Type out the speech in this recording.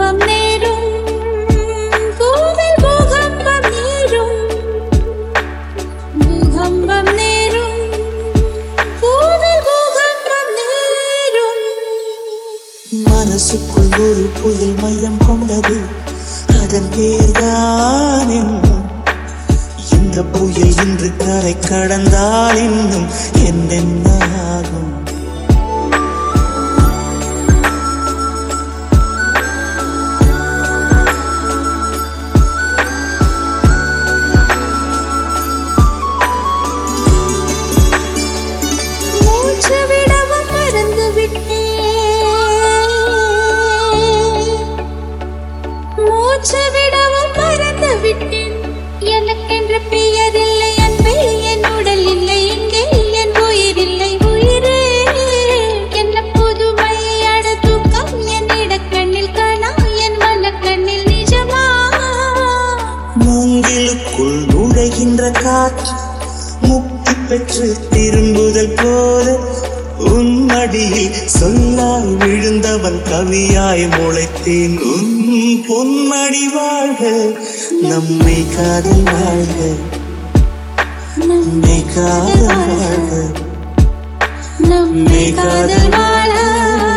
பூகம்பம் நேரும் பூவில் பூகம்பம் நேரும் பூகம்பம் நேரும் பூவில் பூகம்பம் நேரும் மனசுக்குள் ஒரு புயல் மையம் கொண்டது அதன் பேர்தான் என்ன இந்த புயல் இன்று கரை கடந்தால் இன்னும் என்னென்ன ஆகும் மூச்சு விடவும் மறந்து விட்டேன் மூச்சு விடவும் மறந்து விட்டேன் எனக்கென்று பெயர் இல்லை அன்பே என் உடல் இல்லை இங்கே என் உயிர் இல்லை உயிரே என்ன புதுமை அட தூக்கம் என் இடக்கண்ணில் காணா என் மனக்கண்ணில் நிஜமா மூங்கிலுக்குள் நுழைகின்ற காற்று முக்தி பெற்று திரும்புதல் போல உன் மடியில் சொல்லால் விழுந்தவன் கவியாய் முளைத்தேன் உன் பொன்மடி வாழ்க நம்மை காதல் வாழ்க நம்மை காதல் வாழ்க நம்மை காதல் வாழ